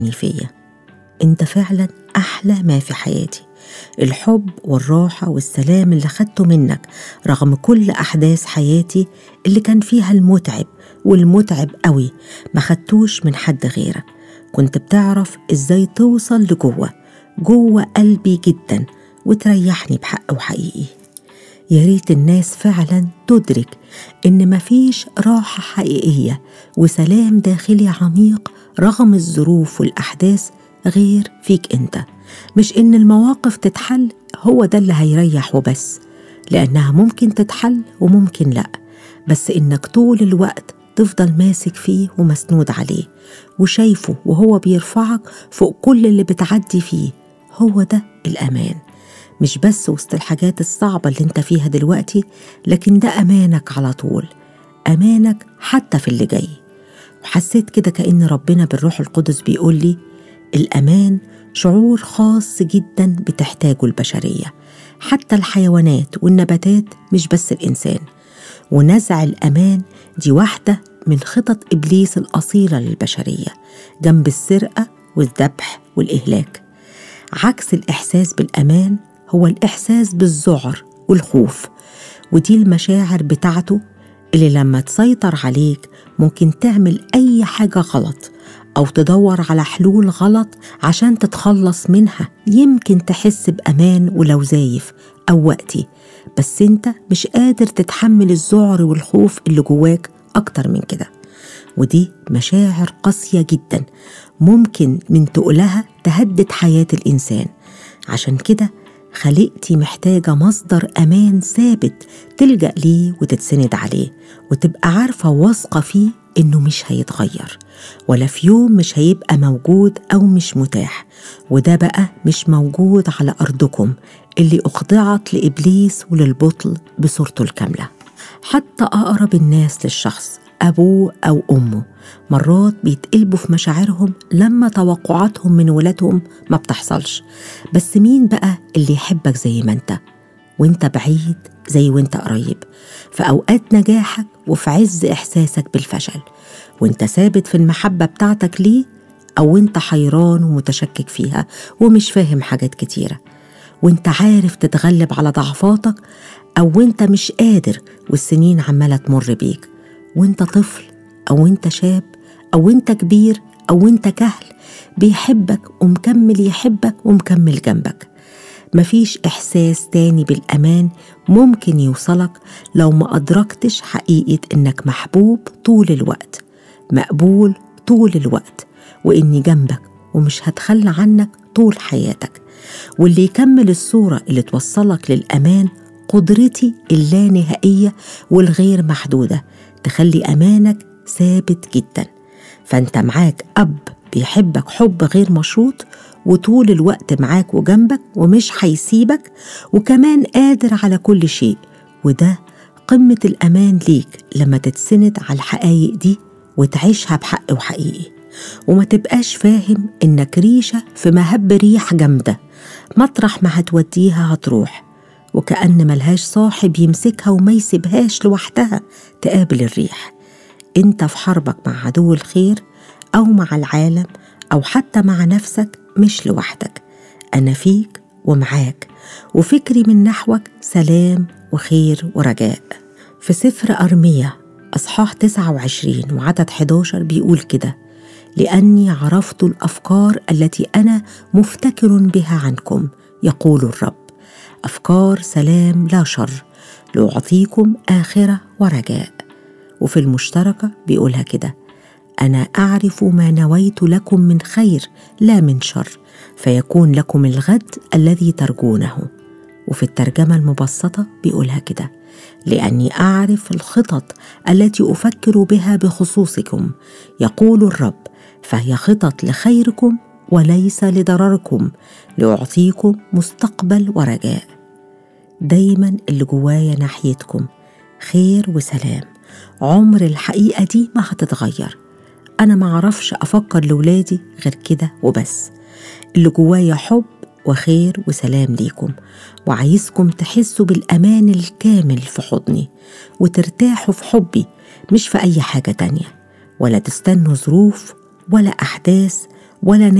فيا انت فعلا احلى ما في حياتي الحب والراحة والسلام اللي خدته منك رغم كل أحداث حياتي اللي كان فيها المتعب والمتعب قوي ما خدتوش من حد غيرك كنت بتعرف ازاي توصل لجوه جوه قلبي جدا وتريحني بحق وحقيقي يا ريت الناس فعلا تدرك ان مفيش راحه حقيقيه وسلام داخلي عميق رغم الظروف والاحداث غير فيك انت مش ان المواقف تتحل هو ده اللي هيريح وبس لانها ممكن تتحل وممكن لا بس انك طول الوقت تفضل ماسك فيه ومسنود عليه وشايفه وهو بيرفعك فوق كل اللي بتعدي فيه هو ده الامان مش بس وسط الحاجات الصعبة اللي انت فيها دلوقتي لكن ده أمانك على طول أمانك حتى في اللي جاي وحسيت كده كأن ربنا بالروح القدس بيقول لي الأمان شعور خاص جدا بتحتاجه البشرية حتى الحيوانات والنباتات مش بس الإنسان ونزع الأمان دي واحدة من خطط إبليس الأصيلة للبشرية جنب السرقة والذبح والإهلاك عكس الإحساس بالأمان هو الإحساس بالذعر والخوف ودي المشاعر بتاعته اللي لما تسيطر عليك ممكن تعمل أي حاجة غلط أو تدور على حلول غلط عشان تتخلص منها يمكن تحس بأمان ولو زايف أو وقتي بس أنت مش قادر تتحمل الذعر والخوف اللي جواك أكتر من كده ودي مشاعر قاسية جدا ممكن من تقلها تهدد حياة الإنسان عشان كده خلقتي محتاجة مصدر أمان ثابت تلجأ ليه وتتسند عليه وتبقى عارفة واثقة فيه إنه مش هيتغير ولا في يوم مش هيبقى موجود أو مش متاح وده بقى مش موجود على أرضكم اللي أخضعت لإبليس وللبطل بصورته الكاملة حتى أقرب الناس للشخص أبوه أو أمه مرات بيتقلبوا في مشاعرهم لما توقعاتهم من ولادهم ما بتحصلش بس مين بقى اللي يحبك زي ما انت وانت بعيد زي وانت قريب في أوقات نجاحك وفي عز إحساسك بالفشل وانت ثابت في المحبة بتاعتك ليه أو انت حيران ومتشكك فيها ومش فاهم حاجات كتيرة وانت عارف تتغلب على ضعفاتك أو انت مش قادر والسنين عمالة تمر بيك وانت طفل أو انت شاب أو انت كبير أو انت كهل بيحبك ومكمل يحبك ومكمل جنبك مفيش إحساس تاني بالأمان ممكن يوصلك لو ما أدركتش حقيقة إنك محبوب طول الوقت مقبول طول الوقت وإني جنبك ومش هتخلى عنك طول حياتك واللي يكمل الصورة اللي توصلك للأمان قدرتي اللانهائية والغير محدودة تخلي أمانك ثابت جدا فأنت معاك أب بيحبك حب غير مشروط وطول الوقت معاك وجنبك ومش هيسيبك وكمان قادر على كل شيء وده قمة الأمان ليك لما تتسند على الحقايق دي وتعيشها بحق وحقيقي وما تبقاش فاهم إنك ريشة في مهب ريح جامدة مطرح ما هتوديها هتروح وكأن ملهاش صاحب يمسكها وما يسيبهاش لوحدها تقابل الريح انت في حربك مع عدو الخير أو مع العالم أو حتى مع نفسك مش لوحدك أنا فيك ومعاك وفكري من نحوك سلام وخير ورجاء في سفر أرمية أصحاح 29 وعدد 11 بيقول كده لأني عرفت الأفكار التي أنا مفتكر بها عنكم يقول الرب أفكار سلام لا شر لأعطيكم آخرة ورجاء وفي المشتركة بيقولها كده انا اعرف ما نويت لكم من خير لا من شر فيكون لكم الغد الذي ترجونه وفي الترجمه المبسطه بيقولها كده لاني اعرف الخطط التي افكر بها بخصوصكم يقول الرب فهي خطط لخيركم وليس لضرركم لاعطيكم مستقبل ورجاء دايما اللي جوايا ناحيتكم خير وسلام عمر الحقيقه دي ما هتتغير أنا ما أعرفش أفكر لولادي غير كده وبس اللي جوايا حب وخير وسلام ليكم وعايزكم تحسوا بالأمان الكامل في حضني وترتاحوا في حبي مش في أي حاجة تانية ولا تستنوا ظروف ولا أحداث ولا